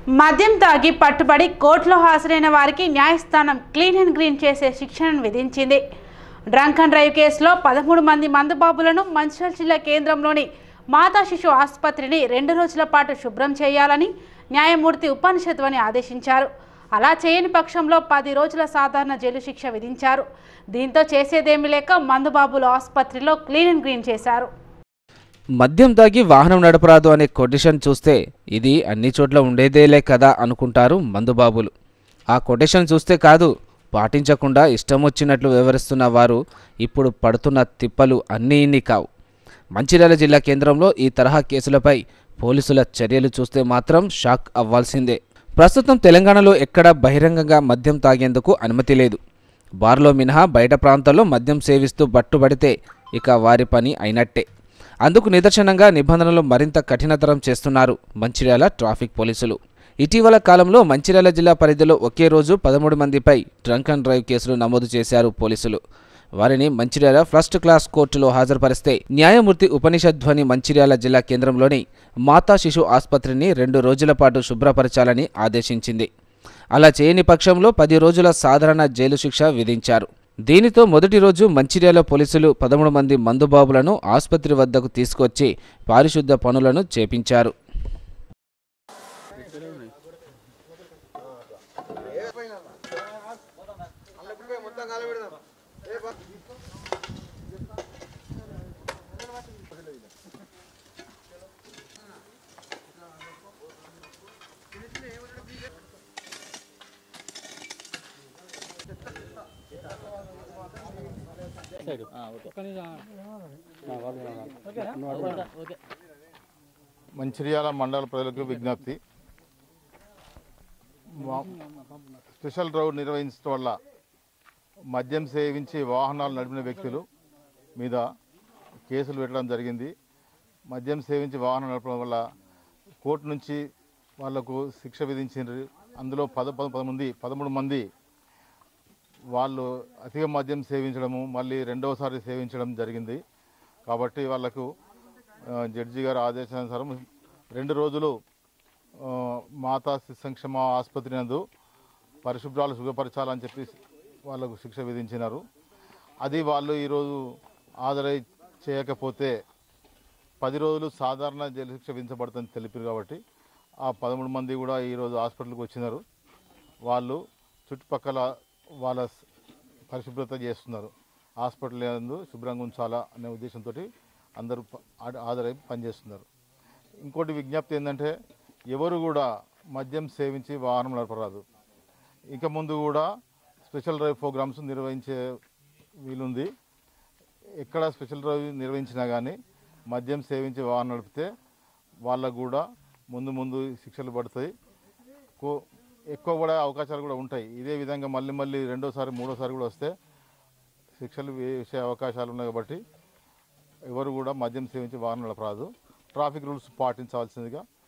మద్యం తాగి పట్టుబడి కోర్టులో హాజరైన వారికి న్యాయస్థానం క్లీన్ అండ్ గ్రీన్ చేసే శిక్షణను విధించింది డ్రంక్ అండ్ డ్రైవ్ కేసులో పదమూడు మంది మందుబాబులను మంచిర్యాల జిల్లా కేంద్రంలోని మాతా శిశు ఆసుపత్రిని రెండు రోజుల పాటు శుభ్రం చేయాలని న్యాయమూర్తి ఉపనిషత్వని ఆదేశించారు అలా చేయని పక్షంలో పది రోజుల సాధారణ జైలు శిక్ష విధించారు దీంతో చేసేదేమీ లేక మందుబాబులు ఆసుపత్రిలో క్లీన్ అండ్ గ్రీన్ చేశారు మద్యం తాగి వాహనం నడపరాదు అనే కొటేషన్ చూస్తే ఇది అన్ని చోట్ల ఉండేదేలే కదా అనుకుంటారు మందుబాబులు ఆ కొటేషన్ చూస్తే కాదు పాటించకుండా ఇష్టం వచ్చినట్లు వివరిస్తున్న వారు ఇప్పుడు పడుతున్న తిప్పలు అన్నీ ఇన్ని కావు మంచిర్యాల జిల్లా కేంద్రంలో ఈ తరహా కేసులపై పోలీసుల చర్యలు చూస్తే మాత్రం షాక్ అవ్వాల్సిందే ప్రస్తుతం తెలంగాణలో ఎక్కడా బహిరంగంగా మద్యం తాగేందుకు అనుమతి లేదు బార్లో మినహా బయట ప్రాంతాల్లో మద్యం సేవిస్తూ పట్టుబడితే ఇక వారి పని అయినట్టే అందుకు నిదర్శనంగా నిబంధనలు మరింత కఠినతరం చేస్తున్నారు మంచిర్యాల ట్రాఫిక్ పోలీసులు ఇటీవల కాలంలో మంచిర్యాల జిల్లా పరిధిలో ఒకే రోజు పదమూడు మందిపై డ్రంక్ అండ్ డ్రైవ్ కేసులు నమోదు చేశారు పోలీసులు వారిని మంచిర్యాల ఫస్ట్ క్లాస్ కోర్టులో హాజరుపరిస్తే న్యాయమూర్తి ఉపనిషధ్వని మంచిర్యాల జిల్లా కేంద్రంలోని మాతా శిశు ఆసుపత్రిని రెండు రోజుల పాటు శుభ్రపరచాలని ఆదేశించింది అలా చేయని పక్షంలో పది రోజుల సాధారణ జైలు శిక్ష విధించారు దీనితో మొదటి రోజు మంచిర్యాల పోలీసులు పదమూడు మంది మందుబాబులను ఆసుపత్రి వద్దకు తీసుకొచ్చి పారిశుద్ధ పనులను చేపించారు మంచిర్యాల మండల ప్రజలకు విజ్ఞప్తి మా- స్పెషల్ డ్రైవ్ నిర్వహించడం వల్ల మద్యం సేవించి వాహనాలు నడిపిన వ్యక్తులు మీద కేసులు పెట్టడం జరిగింది మద్యం సేవించి వాహనం నడపడం వల్ల కోర్టు నుంచి వాళ్లకు శిక్ష విధించిండ్రు అందులో పద పద పదమంది పదమూడు మంది వాళ్ళు అధిక మద్యం సేవించడము మళ్ళీ రెండవసారి సేవించడం జరిగింది కాబట్టి వాళ్ళకు ఆ, జడ్జి గారి ఆదేశానుసారం రెండు రోజులు ఆ, మాతా శిశు సంక్షేమ ఆసుపత్రి నందు పరిశుభ్రాలు శుభ్రపరచాలని చెప్పి వాళ్ళకు శిక్ష విధించినారు అది వాళ్ళు ఈరోజు హాజరై చేయకపోతే పది రోజులు సాధారణ జైలు శిక్ష విధించబడుతుందని తెలిపారు కాబట్టి ఆ పదమూడు మంది కూడా ఈరోజు హాస్పిటల్కి వచ్చినారు వాళ్ళు చుట్టుపక్కల వాళ్ళ స్- పరిశుభ్రత చేస్తున్నారు హాస్పిటల్ నందు శుభ్రంగా ఉంచాలా అనే ఉద్దేశంతో అందరూ ప- ఆ- హాజరై పనిచేస్తున్నారు ఇంకోటి విజ్ఞప్తి ఏంటంటే ఎవరు కూడా మద్యం సేవించి వాహనం నడపరాదు ఇక ముందు కూడా స్పెషల్ డ్రైవ్ ప్రోగ్రామ్స్ నిర్వహించే వీలుంది ఎక్కడ స్పెషల్ డ్రైవ్ నిర్వహించినా కానీ మద్యం సేవించి వాహనం నడిపితే వాళ్ళకు కూడా ముందు ముందు శిక్షలు పడతాయి కో ఎక్కువ కూడా అవకాశాలు కూడా ఉంటాయి ఇదే విధంగా మళ్ళీ మళ్ళీ రెండోసారి మూడోసారి కూడా వస్తే శిక్షలు వేసే అవకాశాలు ఉన్నాయి కాబట్టి ఎవరు కూడా మద్యం సేవించి వాహనం నడపరాదు ట్రాఫిక్ రూల్స్ పాటించవలసిందిగా